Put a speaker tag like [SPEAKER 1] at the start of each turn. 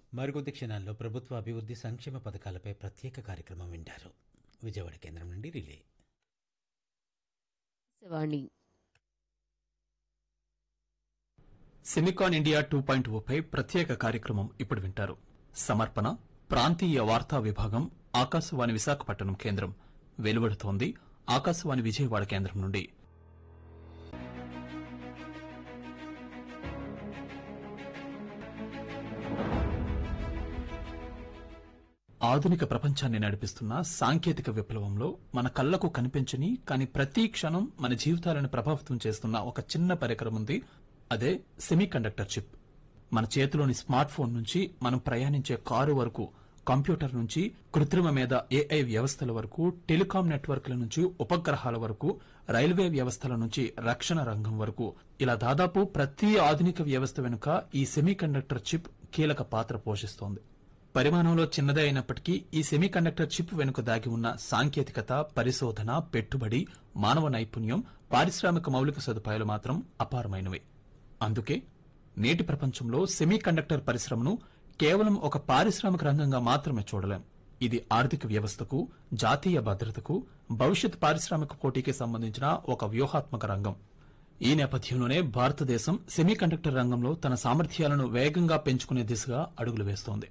[SPEAKER 1] మరికొద్ది క్షణాల్లో ప్రభుత్వ అభివృద్ధి సంక్షేమ పథకాలపై ప్రత్యేక కార్యక్రమం వింటారు విజయవాడ కేంద్రం నుండి relay
[SPEAKER 2] Shivani
[SPEAKER 3] silicon India two point ఓపై ప్రత్యేక కార్యక్రమం ఇప్పుడు వింటారు సమర్పణ ప్రాంతీయ వార్తా విభాగం ఆకాశవాణి విశాఖపట్నం కేంద్రం వెలువడుతోంది ఆకాశవాణి విజయవాడ కేంద్రం నుండి ఆధునిక ప్రపంచాన్ని నడిపిస్తున్న సాంకేతిక విప్లవంలో మన కళ్లకు కనిపించని కానీ ప్రతి క్షణం మన జీవితాలను ప్రభావితం చేస్తున్న ఒక చిన్న పరికరం ఉంది అదే సెమీ కండక్టర్ చిప్ మన చేతిలోని స్మార్ట్ ఫోన్ నుంచి మనం ప్రయాణించే కారు వరకు కంప్యూటర్ నుంచి కృత్రిమ మీద ఏఐ వ్యవస్థల వరకు టెలికాం నెట్వర్క్ల నుంచి ఉపగ్రహాల వరకు రైల్వే వ్యవస్థల నుంచి రక్షణ రంగం వరకు ఇలా దాదాపు ప్రతి ఆధునిక వ్యవస్థ వెనుక ఈ సెమీ కండక్టర్ చిప్ కీలక పాత్ర పోషిస్తోంది పరిమాణంలో చిన్నదే అయినప్పటికీ ఈ సెమీకండక్టర్ చిప్ వెనుక దాగి ఉన్న సాంకేతికత పరిశోధన పెట్టుబడి మానవ నైపుణ్యం పారిశ్రామిక మౌలిక సదుపాయాలు మాత్రం అపారమైనవి అందుకే నేటి ప్రపంచంలో సెమీకండక్టర్ పరిశ్రమను కేవలం ఒక పారిశ్రామిక రంగంగా మాత్రమే చూడలేం ఇది ఆర్థిక వ్యవస్థకు జాతీయ భద్రతకు భవిష్యత్ పారిశ్రామిక పోటీకి సంబంధించిన ఒక వ్యూహాత్మక రంగం ఈ నేపథ్యంలోనే భారతదేశం సెమీకండక్టర్ రంగంలో తన సామర్థ్యాలను వేగంగా పెంచుకునే దిశగా అడుగులు వేస్తోంది